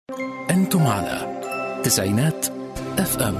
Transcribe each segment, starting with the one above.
أنتم على تسعينات اف ام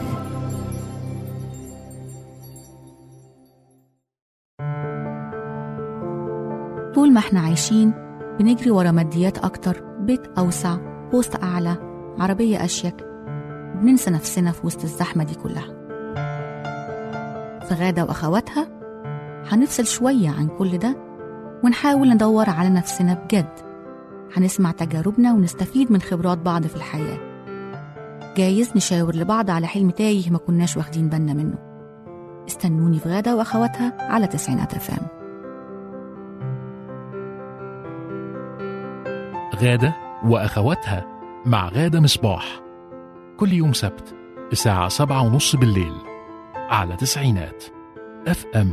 طول ما احنا عايشين بنجري ورا ماديات أكتر بيت أوسع بوست أعلى عربية أشيك بننسى نفسنا في وسط الزحمة دي كلها في غادة وأخواتها هنفصل شوية عن كل ده ونحاول ندور على نفسنا بجد هنسمع تجاربنا ونستفيد من خبرات بعض في الحياة جايز نشاور لبعض على حلم تايه ما كناش واخدين بالنا منه استنوني في غادة وأخواتها على تسعينات أفام غادة وأخواتها مع غادة مصباح كل يوم سبت الساعة سبعة ونص بالليل على تسعينات اف ام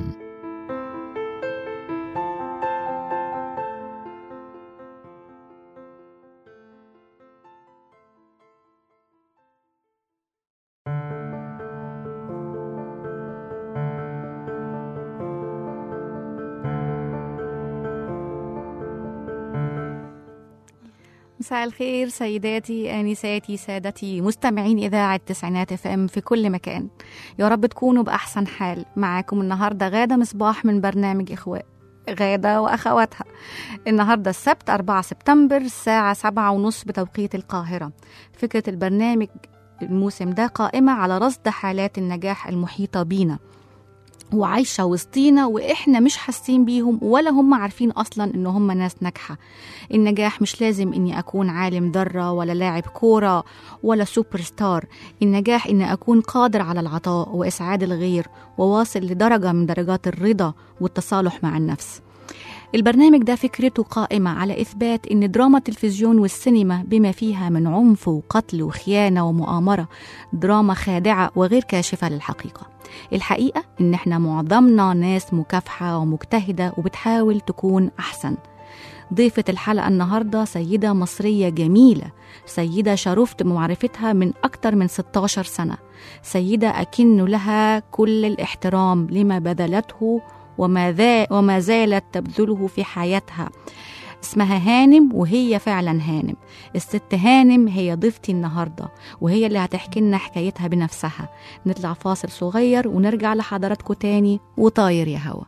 مساء الخير سيداتي آنساتي سادتي مستمعين إذاعة تسعينات اف ام في كل مكان يا رب تكونوا بأحسن حال معاكم النهاردة غادة مصباح من برنامج إخوات غادة وأخواتها النهاردة السبت 4 سبتمبر الساعة 7 ونص بتوقيت القاهرة فكرة البرنامج الموسم ده قائمة على رصد حالات النجاح المحيطة بينا وعايشة وسطينا وإحنا مش حاسين بيهم ولا هم عارفين أصلا إن هم ناس ناجحة النجاح مش لازم إني أكون عالم ذرة ولا لاعب كورة ولا سوبر ستار النجاح إني أكون قادر على العطاء وإسعاد الغير وواصل لدرجة من درجات الرضا والتصالح مع النفس البرنامج ده فكرته قائمة على إثبات إن دراما التلفزيون والسينما بما فيها من عنف وقتل وخيانة ومؤامرة دراما خادعة وغير كاشفة للحقيقة الحقيقة إن إحنا معظمنا ناس مكافحة ومجتهدة وبتحاول تكون أحسن ضيفة الحلقة النهاردة سيدة مصرية جميلة سيدة شرفت بمعرفتها من أكتر من 16 سنة سيدة أكن لها كل الاحترام لما بذلته وما, ذا وما زالت تبذله في حياتها اسمها هانم وهي فعلا هانم الست هانم هي ضيفتي النهاردة وهي اللي هتحكي لنا حكايتها بنفسها نطلع فاصل صغير ونرجع لحضراتكم تاني وطاير يا هوا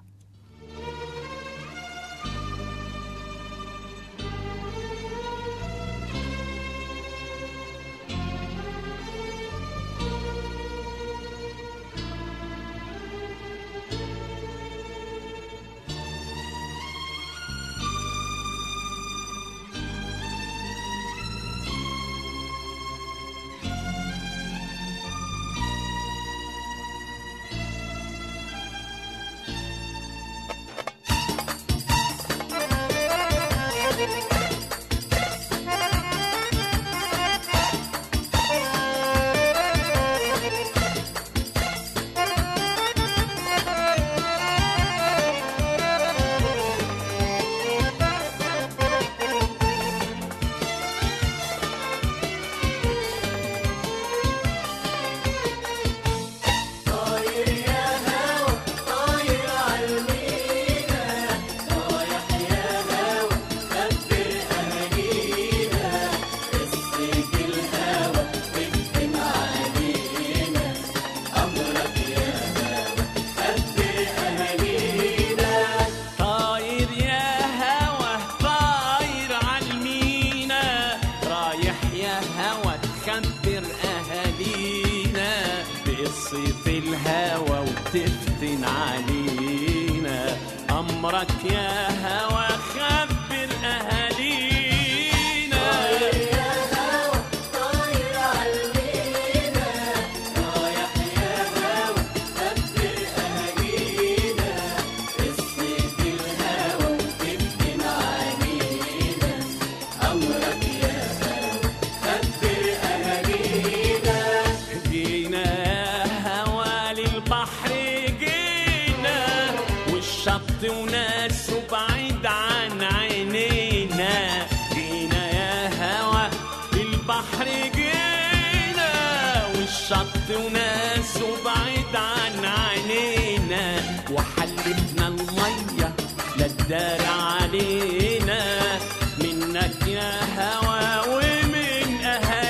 طاير يا هوا طاير عالمينا رايح يا هوا تخبر اهالينا بقصة الهوا وتفتن علينا امرك يا هوا خبر اهالينا جينا يا هوا للبحر جينا والشط وناس بعيد عن عينينا جينا يا هوا للبحر جينا والشط وناس بعيد عن عينينا وحلفنا المية للدار علينا منك يا هوا ومن أهالينا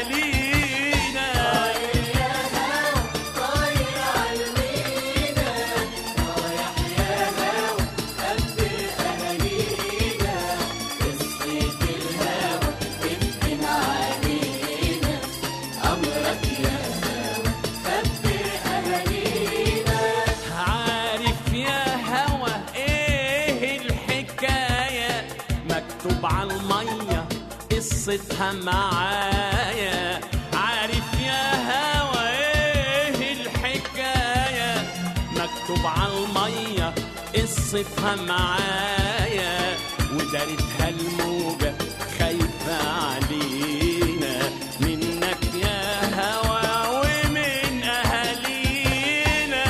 قصتها معايا عارف يا هوا ايه الحكاية مكتوب على المية قصتها معايا ودارتها الموجة خايفة علينا منك يا هوا ومن أهالينا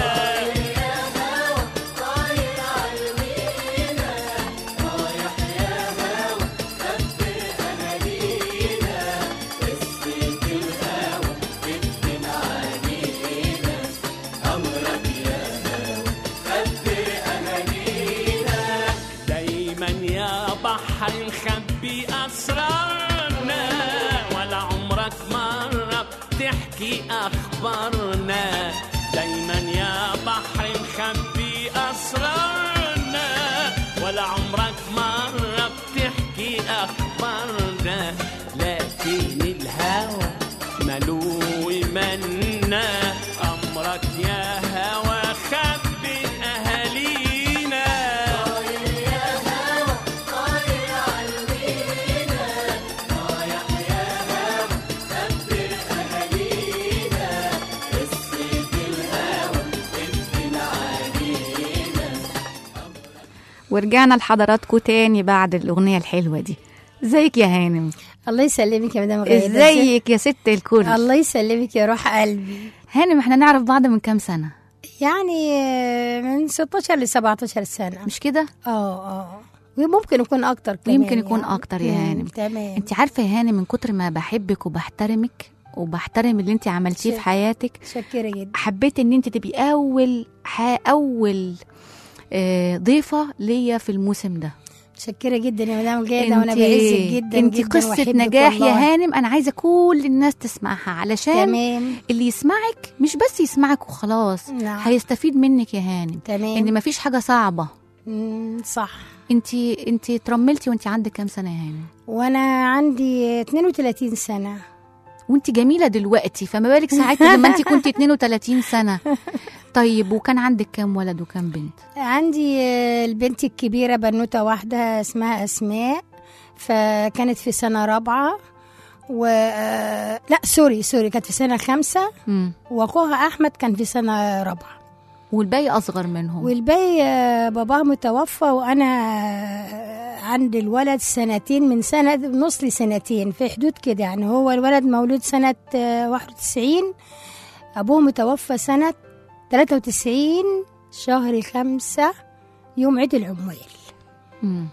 دايما يا بحر نخبي أسرارنا ولا عمرك مرة بتحكي أخبارنا دايما يا بحر نخبي أسرارنا ولا عمرك مرة بتحكي أخبارنا لكن الهوى ملوي منا أمرك يا هوى خبي أهالينا ورجعنا لحضراتكم تاني بعد الأغنية الحلوة دي ازيك يا هانم الله يسلمك يا مدام غاده ازيك يا ست الكل الله يسلمك يا روح قلبي هانم احنا نعرف بعض من كام سنة يعني آه، من 16 ل 17 سنه مش كده اه اه وممكن يكون اكتر كمان ويمكن يكون يعني. أكتر يا مم، هانم. تمام انت عارفة يا هانم من كتر ما بحبك وبحترمك وبحترم اللي انت عملتيه في شك- حياتك شكرا جدا حبيت ان انت تبقي اول ح... اول آه، ضيفة ليا في الموسم ده شكرا جدا يا مدام غاده وانا بعزك جدا انت جدا قصة وأحبك نجاح يا والله. هانم انا عايزة كل الناس تسمعها علشان تمام اللي يسمعك مش بس يسمعك وخلاص نعم هيستفيد منك يا هانم تمام ان مفيش حاجة صعبة مم، صح انت انت ترملتي وانت عندك كام سنة يا هانم وانا عندي 32 سنه وانت جميلة دلوقتي فما بالك ساعتها لما انت كنت 32 سنة طيب وكان عندك كام ولد وكام بنت عندي آه، البنت الكبيره بنوته واحده اسمها اسماء فكانت في سنه رابعه و آه، لا سوري سوري كانت في سنه خمسه مم. واخوها احمد كان في سنه رابعه والباقي اصغر منهم والباقي آه، باباه متوفى وانا آه، عند الولد سنتين من سنه ونص لسنتين في حدود كده يعني هو الولد مولود سنه آه، 91 ابوه متوفى سنه 93 شهر خمسة يوم عيد العمال مم.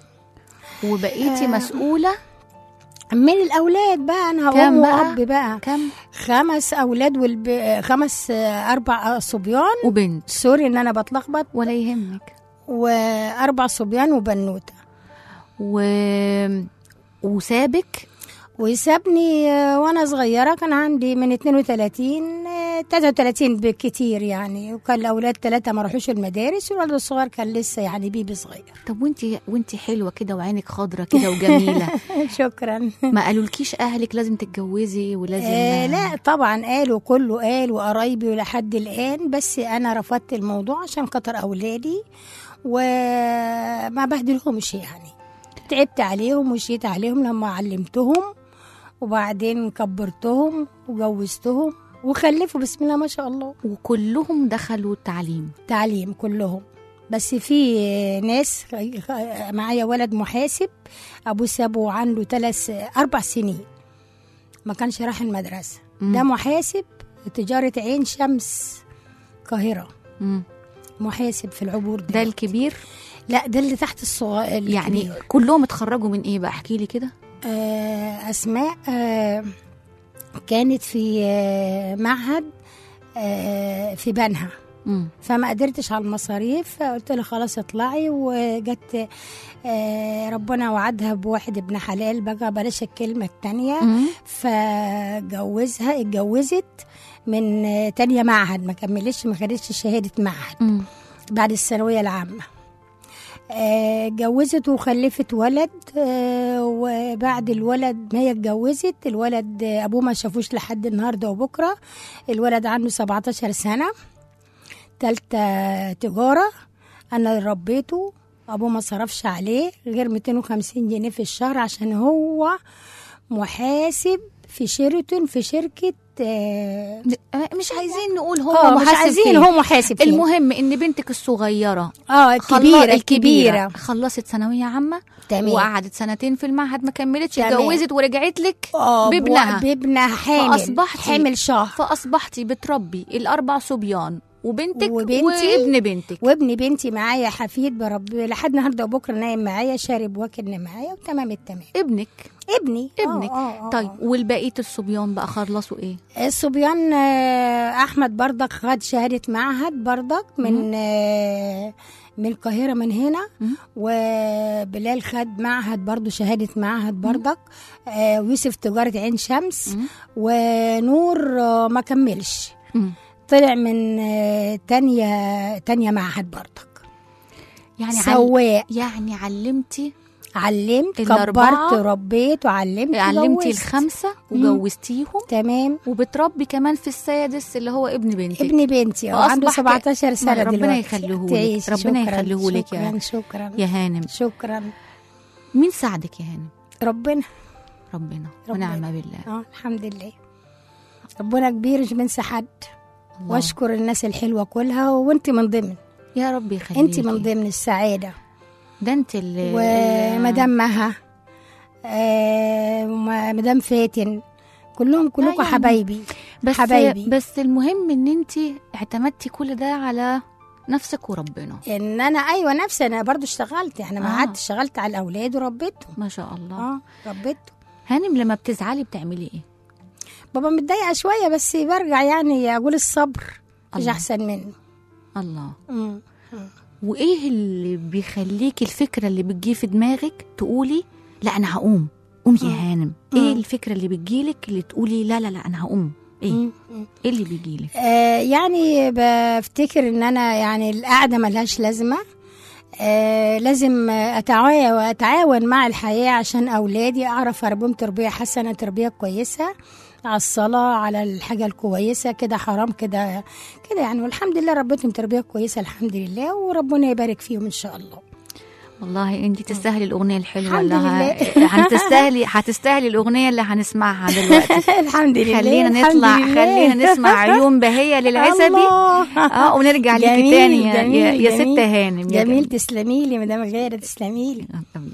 وبقيتي آه. مسؤولة من الاولاد بقى انا كام ام بقى؟ واب بقى كم خمس اولاد والب... خمس آه، اربع صبيان وبنت سوري ان انا بتلخبط ولا يهمك واربع صبيان وبنوته و... وسابك وسابني آه، وانا صغيره كان عندي من 32 آه، 33 بالكتير يعني وكان الاولاد ثلاثه ما راحوش المدارس والولد الصغير كان لسه يعني بيبي صغير طب وانت وانت حلوه كده وعينك خضرة كده وجميله شكرا ما قالولكيش اهلك لازم تتجوزي ولازم آه لا طبعا قالوا كله قال وقرايبي ولحد الان بس انا رفضت الموضوع عشان خاطر اولادي وما بهدلهمش يعني تعبت عليهم وشيت عليهم لما علمتهم وبعدين كبرتهم وجوزتهم وخلفوا بسم الله ما شاء الله وكلهم دخلوا التعليم تعليم كلهم بس في ناس معايا ولد محاسب ابوه سابه عنده ثلاث اربع سنين ما كانش راح المدرسه مم. ده محاسب تجاره عين شمس القاهره مم. محاسب في العبور ده الكبير لا ده اللي تحت الصغير يعني كلهم اتخرجوا من ايه بقى احكي لي كده آه اسماء آه كانت في آه معهد آه في بنها مم. فما قدرتش على المصاريف فقلت لها خلاص اطلعي وجت آه، ربنا وعدها بواحد ابن حلال بقى بلاش الكلمة التانية مم. فجوزها اتجوزت من آه، تانية معهد ما كملتش ما خدتش شهادة معهد مم. بعد الثانوية العامة آه، اتجوزت وخلفت ولد آه، وبعد الولد ما هي اتجوزت الولد آه، ابوه ما شافوش لحد النهارده وبكره الولد عنده 17 سنه تالتة تجارة أنا اللي ربيته أبوه ما صرفش عليه غير 250 جنيه في الشهر عشان هو محاسب في شيراتون في شركه اه مش عايزين نقول هو آه، مش محاسب عايزين فين. هو محاسب فين. المهم ان بنتك الصغيره اه خلا- الكبيره الكبيره خلصت ثانويه عامه تمام. وقعدت سنتين في المعهد ما كملتش تمام. اتجوزت ورجعت لك اه بابنها بو- بابنها حامل فأصبحتي- حامل شهر فاصبحتي بتربي الاربع صبيان وبنتك وبنتي وابن بنتك وابن بنتي معايا حفيد برب لحد النهارده وبكره نايم معايا شارب واكل معايا وتمام التمام ابنك ابني آه، ابنك آه، آه، طيب والبقيه الصبيان بقى خلصوا ايه الصبيان آه، احمد بردك خد شهاده معهد بردك من آه، من القاهره من هنا مم. وبلال خد معهد برضو شهاده معهد بردك آه، ويوسف تجاره عين شمس مم. ونور آه، ما كملش مم. طلع من آه، تانية تانية معهد بردك يعني عل... سواق يعني علمتي علمت الأربعة؟ كبرت ربيت وعلمت علمتي وجوزت. الخمسه مم. وجوزتيهم تمام وبتربي كمان في السادس اللي هو ابن بنتك ابن بنتي اه وأصبح عنده ك- 17 سنه ربنا دلوقتي يخليهولك. تعيش. ربنا شكراً، يخليهولك يا- شكرا شكرا يا هانم شكرا مين ساعدك يا هانم ربنا ربنا ربنا. ونعم بالله اه الحمد لله ربنا كبير مش بنسى حد الله. واشكر الناس الحلوه كلها وانت من ضمن يا رب يخليكي انت من ضمن السعاده ده انت اللي ومدام مها آه ومدام فاتن كلهم كلكم يعني حبايبي بس حبايبي. بس المهم ان انت اعتمدتي كل ده على نفسك وربنا ان انا ايوه نفسي انا برضو اشتغلت يعني ما آه. قعدت اشتغلت على الاولاد وربيتهم ما شاء الله اه ربيتهم هانم لما بتزعلي بتعملي ايه بابا متضايقه شويه بس برجع يعني اقول الصبر مش الله. احسن منه الله مم. وايه اللي بيخليكي الفكره اللي بتجي في دماغك تقولي لا انا هقوم قومي يا هانم ايه مم. الفكره اللي بتجيلك اللي تقولي لا لا لا انا هقوم ايه مم. مم. ايه اللي بيجيلك آه يعني بفتكر ان انا يعني القعده ملهاش لازمه آه لازم أتعاون, أتعاون مع الحياة عشان أولادي أعرف أربيهم تربية حسنة تربية كويسة على الصلاة على الحاجة الكويسة كده حرام كده كده يعني والحمد لله ربيتهم تربية كويسة الحمد لله وربنا يبارك فيهم إن شاء الله والله انت تستاهلي الاغنيه الحلوه الحمد اللي لله. ه... هتستاهلي هتستاهلي الاغنيه اللي هنسمعها دلوقتي الحمد لله خلينا الحمد نطلع لله. خلينا نسمع عيون بهية للعزبي الله. اه ونرجع ليكي جميل، تاني يا, جميل، يا, يا جميل. ست هانم يا جميل تسلمي لي مدام غيرة تسلمي لي جميل.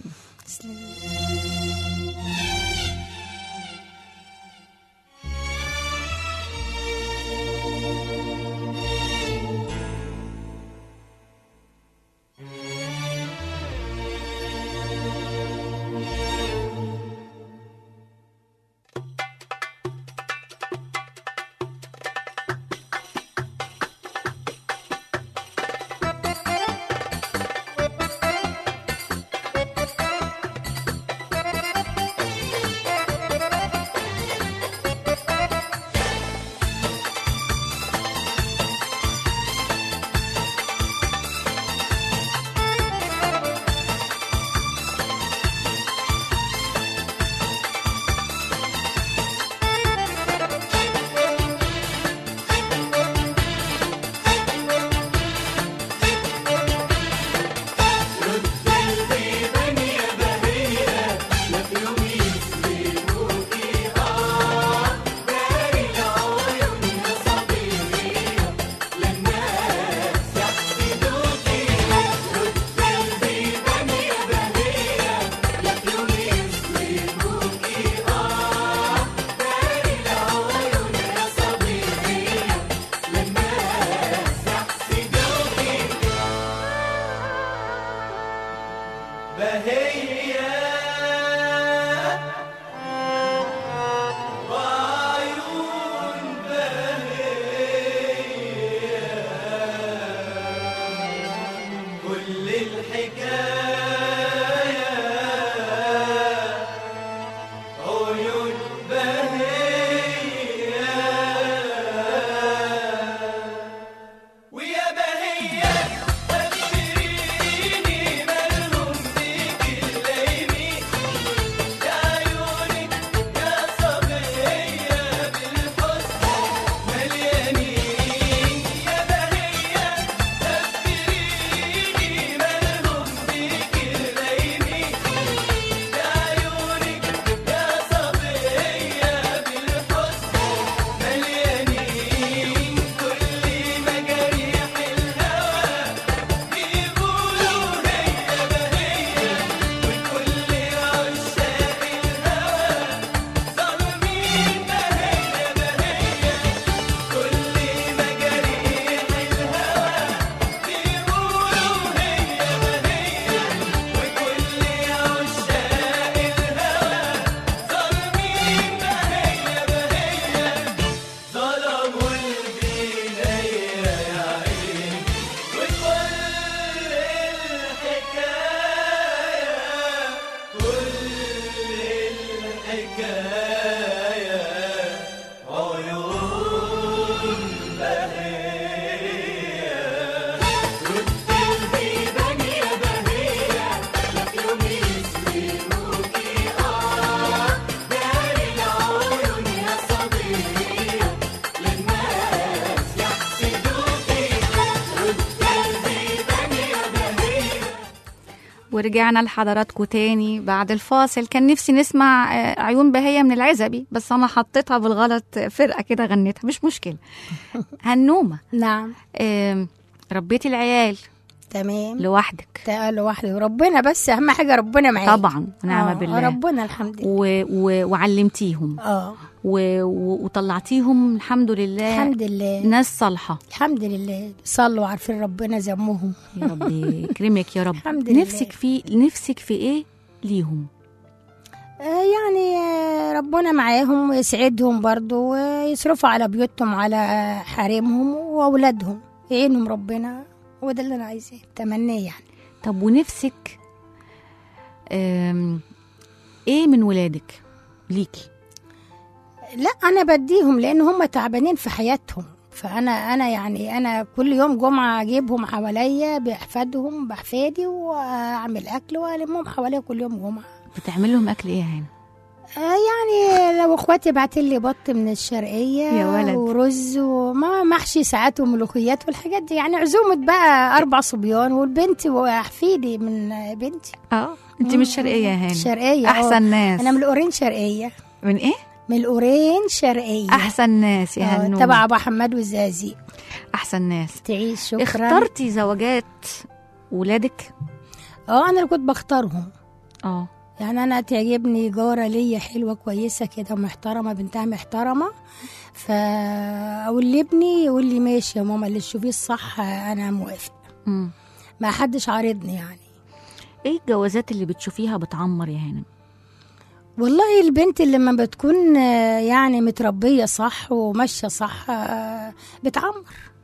ورجعنا لحضراتكم تاني بعد الفاصل كان نفسي نسمع آه، عيون بهية من العزبي بس أنا حطيتها بالغلط فرقة كده غنيتها مش مشكلة هنومة نعم آم، ربيتي العيال تمام لوحدك تعال لوحدي وربنا بس اهم حاجه ربنا معاك طبعا ونعم آه، بالله ربنا الحمد لله و... و... وعلمتيهم اه و... و... وطلعتيهم الحمد لله الحمد لله ناس صالحة الحمد لله صلوا عارفين ربنا ذمهم يا رب يكرمك يا رب الحمد لله. نفسك في نفسك في ايه ليهم آه، يعني آه، ربنا معاهم ويسعدهم برضو ويصرفوا على بيوتهم وعلى آه، حريمهم واولادهم يعينهم ربنا هو ده اللي انا عايزاه تمناه يعني طب ونفسك آم، ايه من ولادك ليكي لا انا بديهم لان هم تعبانين في حياتهم فانا انا يعني انا كل يوم جمعه اجيبهم حواليا باحفادهم باحفادي واعمل اكل والمهم حواليا كل يوم جمعه بتعمل لهم اكل ايه يا هاني آه يعني لو اخواتي بعتين لي بط من الشرقيه يا ولد. ورز وما محشي ساعات وملوخيات والحاجات دي يعني عزومه بقى اربع صبيان والبنت وحفيدي من بنتي اه انت مش شرقيه يا هاني شرقيه آه. احسن ناس انا من الاورين شرقيه من ايه من الاورين شرقيه احسن ناس يا آه، هنوم تبع ابو حماد والزقازيق احسن ناس تعيش شكرا اخترتي زوجات ولادك اه انا اللي كنت بختارهم اه يعني انا تعجبني جاره ليا حلوه كويسه كده محترمه بنتها محترمه فاقول لابني يقول لي ماشي يا ماما اللي تشوفيه الصح انا موافق مم. ما حدش عارضني يعني ايه الجوازات اللي بتشوفيها بتعمر يا هانم والله البنت اللي لما بتكون آه، يعني متربيه صح وماشيه صح آه، بتعمر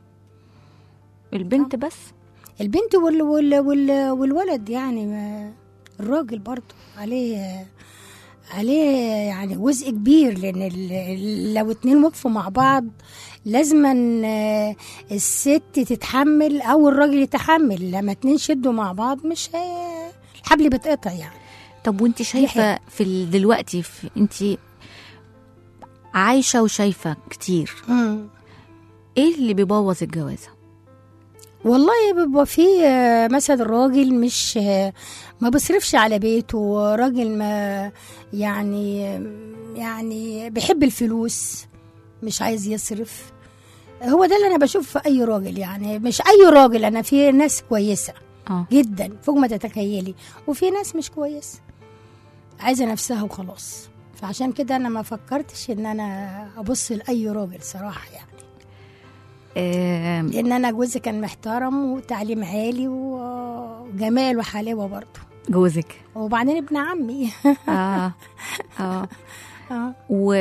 البنت بس البنت وال وال وال والولد يعني ما الراجل برضه عليه عليه يعني جزء كبير لان ال- ال- لو اتنين وقفوا مع بعض لازما آه، الست تتحمل او الراجل يتحمل لما اتنين شدوا مع بعض مش هي الحبل بيتقطع يعني طب وانت شايفه في ال- دلوقتي في انت عايشه وشايفه كتير ايه اللي بيبوظ الجوازه والله بيبقى فيه آه، مثلا الراجل مش آه، ما بيصرفش على بيته راجل ما يعني يعني بيحب الفلوس مش عايز يصرف هو ده اللي انا بشوف في اي راجل يعني مش اي راجل انا في ناس كويسه اه جدا فوق ما تتخيلي وفي ناس مش كويسه عايزه نفسها وخلاص فعشان كده انا ما فكرتش ان انا ابص لاي راجل صراحه يعني آم، لان انا جوزي كان محترم وتعليم عالي وجمال وحلاوه برضه جوزك وبعدين ابن عمي اه اه آه. و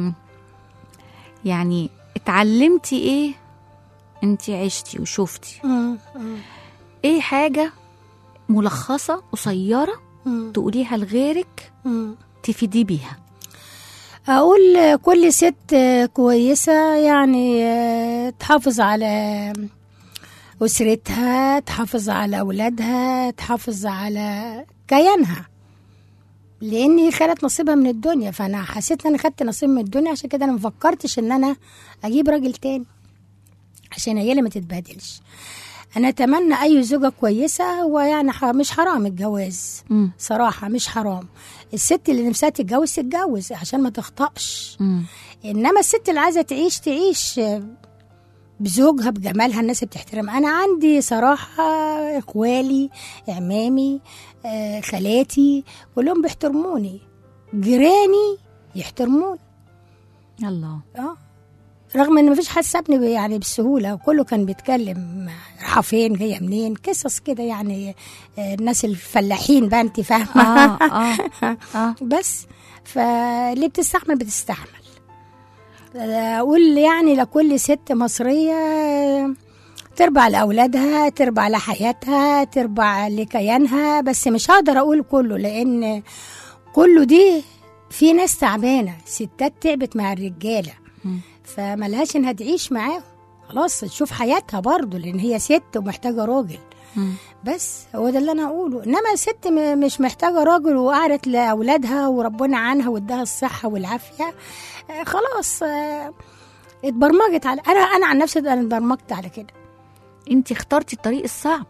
يعني اتعلمتي ايه انت عشتي وشفتي مم. مم. ايه حاجه ملخصه قصيره مم. تقوليها لغيرك مم. تفيدي بيها اقول كل ست كويسه يعني آه، تحافظ على اسرتها تحافظ على اولادها تحافظ على كيانها لاني خدت نصيبها من الدنيا فانا حسيت ان انا خدت نصيب من الدنيا عشان كده انا مفكرتش ان انا اجيب راجل تاني عشان عيالي ما تتبهدلش انا اتمنى اي زوجه كويسه هو يعني ح- مش حرام الجواز مم. صراحه مش حرام الست اللي نفسها تتجوز تتجوز عشان ما تخطأش مم. انما الست اللي عايزه تعيش تعيش بزوجها بجمالها الناس بتحترم انا عندي صراحه اخوالي اعمامي آه، خالاتي كلهم بيحترموني جيراني يحترموني الله اه رغم ان مفيش حد سابني ب- يعني بسهوله وكله كان بيتكلم رايحه فين جايه منين قصص كده يعني آه، الناس الفلاحين بقى انت فاهمه اه اه اه بس فاللي بتستحمل بتستحمل اقول يعني لكل ست مصريه تربع لاولادها تربع لحياتها تربع لكيانها بس مش هقدر اقول كله لان كله دي في ناس تعبانه ستات تعبت مع الرجاله مم. فملهاش انها تعيش معاهم خلاص تشوف حياتها برضه لان هي ست ومحتاجه راجل مم. بس هو ده اللي انا اقوله انما ست م- مش محتاجه راجل وقعدت لاولادها وربنا عنها واداها الصحه والعافيه آه، خلاص آه، اتبرمجت على انا انا عن نفسي انا اتبرمجت على كده انت اخترتي الطريق الصعب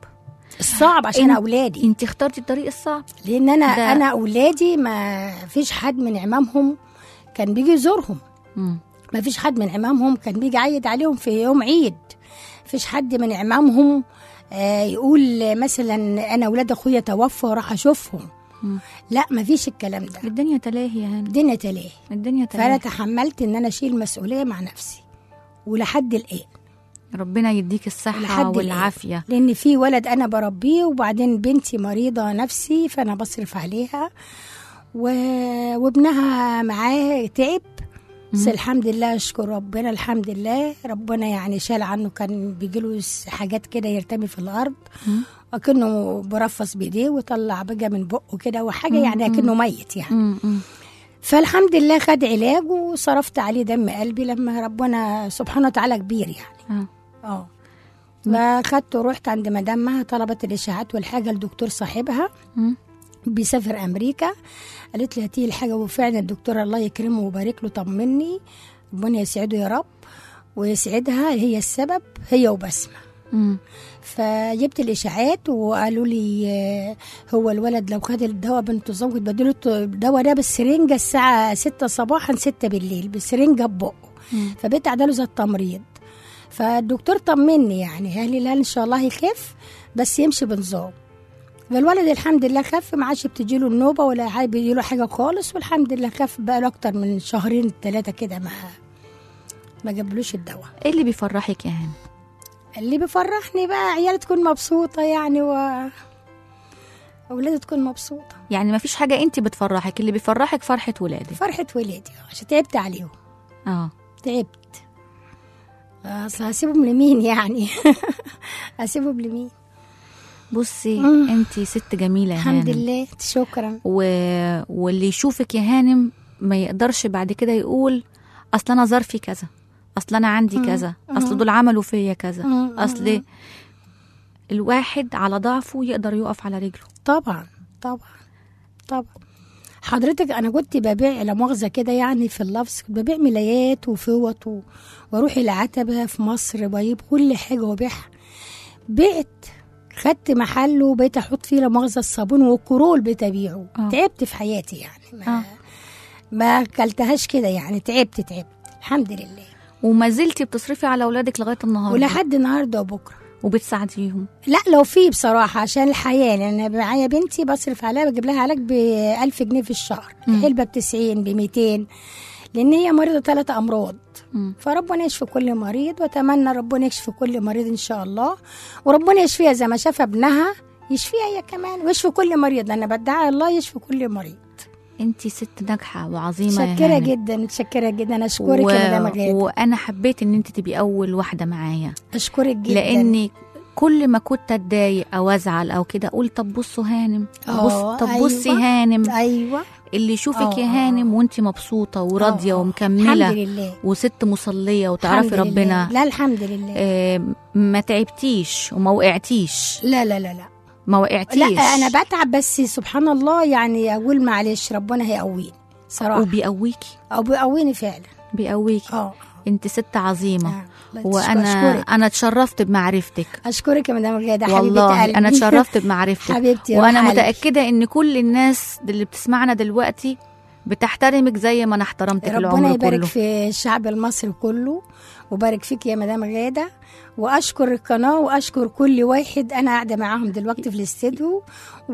الصعب عشان إن- اولادي انت اخترتي الطريق الصعب لان انا ده- انا اولادي ما فيش حد من عمامهم كان بيجي يزورهم مم. ما فيش حد من عمامهم كان بيجي يعيد عليهم في يوم عيد فيش حد من عمامهم آه، يقول مثلا انا اولاد اخويا توفوا وراح اشوفهم مم. لا ما فيش الكلام ده الدنيا تلاهي يا هانم الدنيا تلاهي الدنيا فانا تلاهي تحملت ان انا اشيل مسؤوليه مع نفسي ولحد الان ربنا يديك الصحة لحد الآن. والعافية لان في ولد انا بربيه وبعدين بنتي مريضه نفسي فانا بصرف عليها و... وابنها معاه تعب بس الحمد لله اشكر ربنا الحمد لله ربنا يعني شال عنه كان بيجيله حاجات كده يرتمي في الارض مم. وكأنه برفص بايديه وطلع بقى من بقه كده وحاجه مم. يعني كأنه ميت يعني مم. مم. فالحمد لله خد علاج وصرفت عليه دم قلبي لما ربنا سبحانه وتعالى كبير يعني آه. اه فاخدت ورحت عند مدامها طلبت الاشاعات والحاجه الدكتور صاحبها مم. بيسافر امريكا قالت لي هاتي الحاجه وفعلا الدكتور الله يكرمه ويبارك له طمني ربنا يسعده يا رب ويسعدها هي السبب هي وبسمه مم. فجبت الاشاعات وقالوا لي آه، هو الولد لو خد الدواء بانتظام كنت بديله الت- الدواء ده بالسرنجه الساعه 6 صباحا 6 بالليل بالسرنجه ببقه مم. فبقيت عداله زي التمريض فالدكتور طمني يعني قال لي لا ان شاء الله يخف بس يمشي بنظام فالولد الحمد لله خف ما عادش بتجيله النوبه ولا عاد بيجيله حاجه خالص والحمد لله خف بقى له اكتر من شهرين ثلاثه كده ما ما جابلوش الدواء ايه اللي بيفرحك يا هانم اللي بيفرحني بقى عيالي تكون مبسوطه يعني و اولادي تكون مبسوطه يعني ما فيش حاجة انت بتفرحك اللي بيفرحك فرحة ولادك فرحه ولادي عشان تعبت عليهم اه تعبت اصل هسيبهم لمين يعني هسيبهم لمين بصي مم. انت ست جميلة يا الحمد هانم لله شكرا و... واللي يشوفك يا هانم ما يقدرش بعد كده يقول اصل انا ظرفي كذا اصل انا عندي كذا اصل دول عملوا فيا كذا مم. اصل الواحد على ضعفه يقدر يقف على رجله طبعا طبعا طبعا حضرتك انا كنت ببيع لا مؤاخذه كده يعني في اللفظ كنت ببيع ملايات وفوط و... واروح العتبه في مصر واجيب كل حاجه وابيعها بعت خدت محل وبقيت احط فيه لا مؤاخذه الصابون والكرول بقيت ابيعه آه. تعبت في حياتي يعني ما آه. ما اكلتهاش كده يعني تعبت تعبت الحمد لله وما زلتي بتصرفي على اولادك لغايه النهارده ولحد النهارده وبكره وبتساعديهم لا لو في بصراحة عشان الحياة لأن أنا معايا بنتي بصرف عليها بجيب لها علاج ب 1000 جنيه في الشهر مم. علبة ب 90 ب 200 لأن هي مريضة ثلاث أمراض مم. فربنا يشفي كل مريض وأتمنى ربنا يشفي كل مريض إن شاء الله وربنا يشفيها زي ما شاف ابنها يشفيها هي كمان ويشفي كل مريض لأن بدعي الله يشفي كل مريض انت ست ناجحه وعظيمه يا متشكرة هانم. جدا متشكرة جدا أشكرك يا مدام غادة وانا حبيت ان انت تبقي اول واحده معايا أشكرك جدا لاني كل ما كنت اتضايق او ازعل او كده اقول طب بصوا هانم بص آه، طب بصي أيوة. هانم أيوة اللي يشوفك يا آه. هانم وانت مبسوطه وراضيه آه. ومكمله الحمد لله وست مصليه وتعرفي الحمد لله. ربنا لا الحمد لله آه ما تعبتيش وما وقعتيش لا لا لا لا ما وقعتيش لا انا بتعب بس سبحان الله يعني اقول معلش ربنا هيقويني صراحه وبيقويكي او بيقويني فعلا بيقويكي اه انت ست عظيمه آه. لا، وانا اشكرك انا اتشرفت بمعرفتك اشكرك يا مدام غاده حبيبه والله قلبي انا اتشرفت بمعرفتك حبيبتي وانا روح قلبي. متاكده ان كل الناس اللي بتسمعنا دلوقتي بتحترمك زي ما انا احترمتك ربنا العمر يبارك كله في الشعب المصري كله وبارك فيك يا مدام غاده واشكر القناه واشكر كل واحد انا قاعده معاهم دلوقتي في الاستديو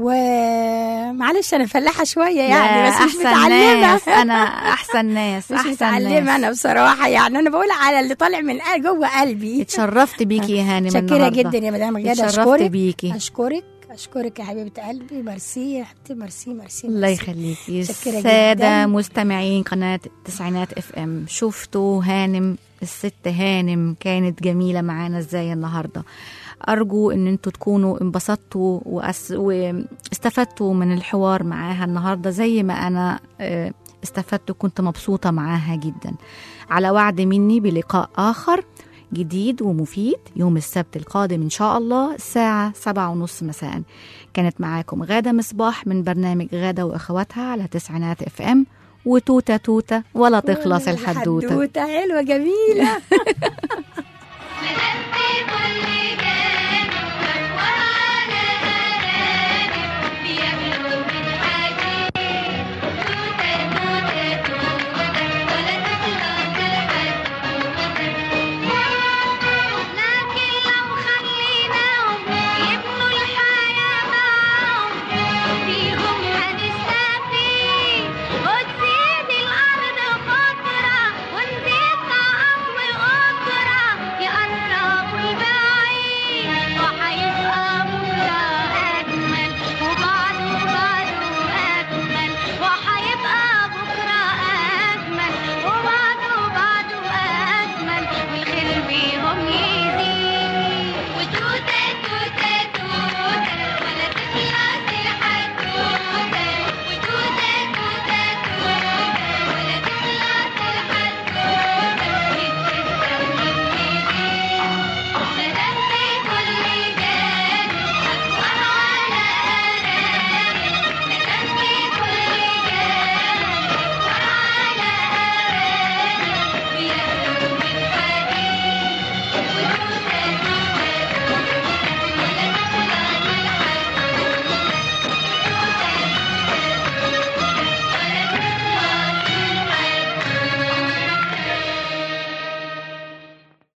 ومعلش انا فلاحه شويه يعني لا، بس مش احسن متعلمه ناس انا احسن ناس مش احسن متعلمه ناس انا بصراحه يعني انا بقول على اللي طالع من قل- جوه قلبي اتشرفت بيكي يا هانم شكرا النهارده جدا يا مدام غاده اتشرفت اشكرك بيكي اشكرك اشكرك يا حبيبه قلبي ميرسي يا حبيبتي ميرسي ميرسي الله ميرسي. يخليكي متشكرة سادة جداً. مستمعين قناة التسعينات اف ام شفتوا هانم الست هانم كانت جميلة معانا ازاي النهاردة أرجو إن انتوا تكونوا انبسطتوا وأس... واستفدتوا من الحوار معاها النهاردة زي ما أنا آه، استفدت وكنت مبسوطة معاها جدا على وعد مني بلقاء آخر جديد ومفيد يوم السبت القادم إن شاء الله الساعة سبعة ونص مساء كانت معاكم غادة مصباح من برنامج غادة وأخواتها على تسعينات اف ام وتوتة توتة ولا تخلص الحدوتة حدوته حلوه جميله نغني كل